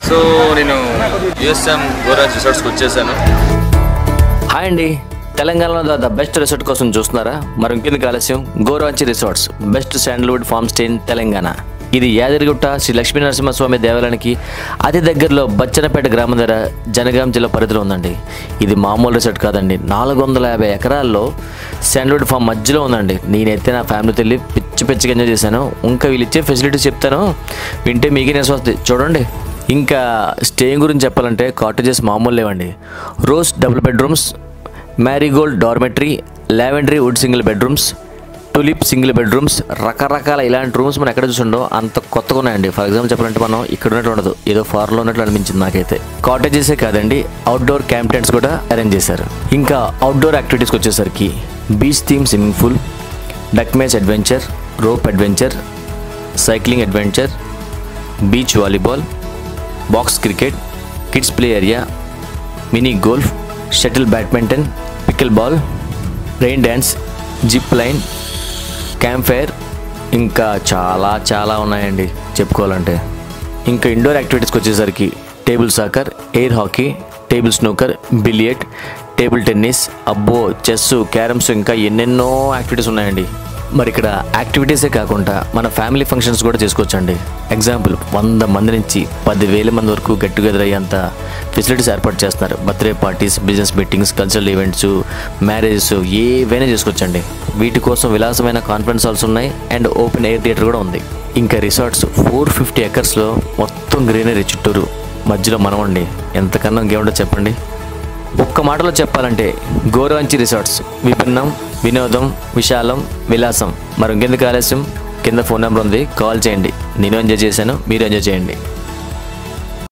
so నేను USM గోరాజ్ రిసార్ట్స్కి వచ్చేసాను hi అండి తెలంగాణలో ద బెస్ట్ రిసార్ట్ కోసం చూస్తున్నారా మరి ఇంకెందుకు ఆలస్యం గోరాంచి resorts best sandalwood farm stay in Telangana ఇది యాదగిరిగుట్ట శ్రీ లక్ష్మీ నరసింహస్వామి దేవాలయానికి అతి దగ్గరలో బచ్చనపేట గ్రామం దగ్గర జనగాం జిల్లా పరిధిలో ఉందండి ఇది మామూలు రిసార్ట్ కాదండి నాలుగు వందల యాభై ఎకరాల్లో శాండల్వుడ్ ఫామ్ మధ్యలో ఉందండి నేనైతే నా ఫ్యామిలీతో వెళ్ళి పిచ్చి పిచ్చిగా ఎంజాయ్ చేశాను ఇంకా వీళ్ళు ఇచ్చే ఫెసిలిటీస్ చెప్తాను వింటే మీకే నెస్ వస్తుంది చూడండి ఇంకా స్టేయింగ్ గురించి చెప్పాలంటే కాటేజెస్ మామూలు లేవండి rose double bedrooms marigold dormitory lavender wood single bedrooms tulip single bedrooms రకరకాల ఇలాంటి రూమ్స్ మనం ఎక్కడ చూసిండో అంత కొత్తగా ఉన్నాయండి ఫర్ ఎగ్జాంపుల్ చెప్పాలంటే మనం ఇక్కడ ఉన్నట్టు ఉండదు ఏదో ఫార్లో ఉన్నట్లు అనిపించింది నాకైతే కాటేజెసే కాదండి అవుట్డోర్ క్యాంప్ టెంట్స్ కూడా అరేంజ్ చేశారు ఇంకా అవుట్డోర్ యాక్టివిటీస్కి వచ్చేసరికి beach theme swimming pool duck maze adventure rope adventure cycling adventure beach volleyball box cricket kids play area mini golf shuttle badminton pickle ball rain dance zip line camp fire ఇంకా చాలా చాలా ఉన్నాయండి చెప్పుకోవాలంటే ఇంకా indoor యాక్టివిటీస్కి వచ్చేసరికి table soccer air hockey table snooker billiard table tennis అబ్బో chess carroms ఇంకా ఎన్నెన్నో యాక్టివిటీస్ ఉన్నాయండి మరి ఇక్కడ యాక్టివిటీసే కాకుండా మన ఫ్యామిలీ ఫంక్షన్స్ కూడా చేసుకోవచ్చండి ఎగ్జాంపుల్ వంద మంది నుంచి పదివేల మంది వరకు గెట్ టుగెదర్ అయ్యేంత ఫెసిలిటీస్ ఏర్పాటు చేస్తున్నారు birthday parties business meetings cultural events marriages ఏవైనా చేసుకోవచ్చండి వీటి కోసం విలాసమైన కాన్ఫరెన్స్ హాల్స్ ఉన్నాయి అండ్ ఓపెన్ ఎయిర్ థియేటర్ కూడా ఉంది ఇంకా రిసార్ట్స్ ఫోర్ ఫిఫ్టీ ఎకర్స్లో మొత్తం గ్రీనరీ చుట్టూరు మధ్యలో మనం అండి ఎంతకన్నా ఇంకేముంటో చెప్పండి ఒక్క మాటలో చెప్పాలంటే గోరవంచి రిసార్ట్స్ విభిన్నం వినోదం విశాలం విలాసం మరి ఇంకెందుకు ఆలస్యం కింద ఫోన్ నెంబర్ ఉంది కాల్ చేయండి నేను ఎంజాయ్ చేశాను మీరు ఎంజాయ్ చేయండి